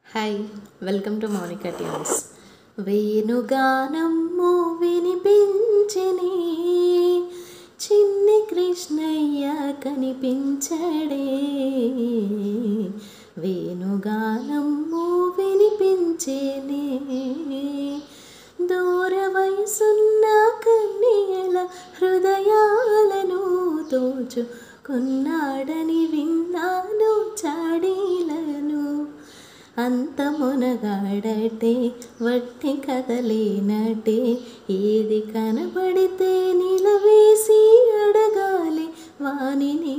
hi welcome to Mounika tunes వేణుగానమ్ము వినిపించని చిన్ని కృష్ణయ్య కనిపించడే వేణుగానమ్ము వినిపించేనే దూర వయసున్న కన్నీయల హృదయాలను దోచుకున్నాడని విన్నాను చాడీలను అంత మునగాడటే వట్టి కదలేనటే ఏది కనబడితే నిలవేసి అడగాలి వానిని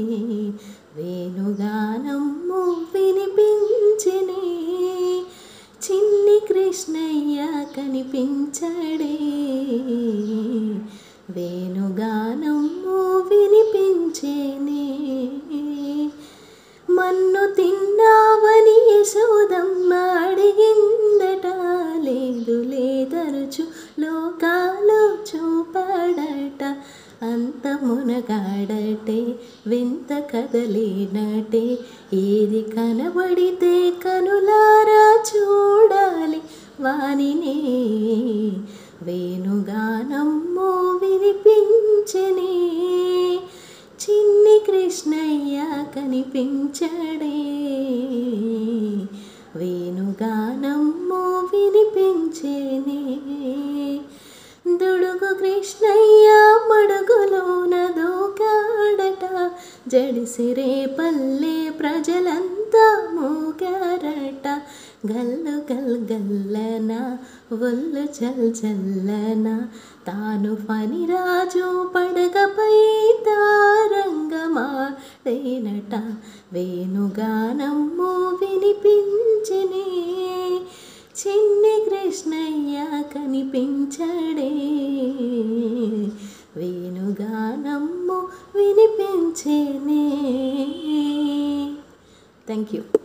వేణుగానమ్ము వినిపించనే చిన్ని కృష్ణయ్య కనిపించడే వేణుగానమ్ము వినిపించేనే మన్ను తిన్నావని యశోదమ్మ అడిగిందట లేదు లేదరుచు లోకాలు చూపాడట అంత మునగాడటే వింత కదలేనటే ఏది కనబడితే కనులారా చూడాలి వానినే వేణుగానమ్మో వినిపించనే చిన్ని కృష్ణయ్య కనిపించడే వేణుగానమ్మో వినిపించేనే దుడుగు కృష్ణయ్య మడుగులోన దూకాడట జడిసిరే పల్లె ప్రజలంతా మూగారట గల్లు గల్ గల్లన ఒళ్ళు చల్ చల్లన తాను ఫణిరాజు పడగపై తారంగమాడేనట వేణుగానమ్ము వినిపించనే చిన్ని కృష్ణయ్య కనిపించడే వేణుగానమ్ము వినిపించేనే థ్యాంక్ యూ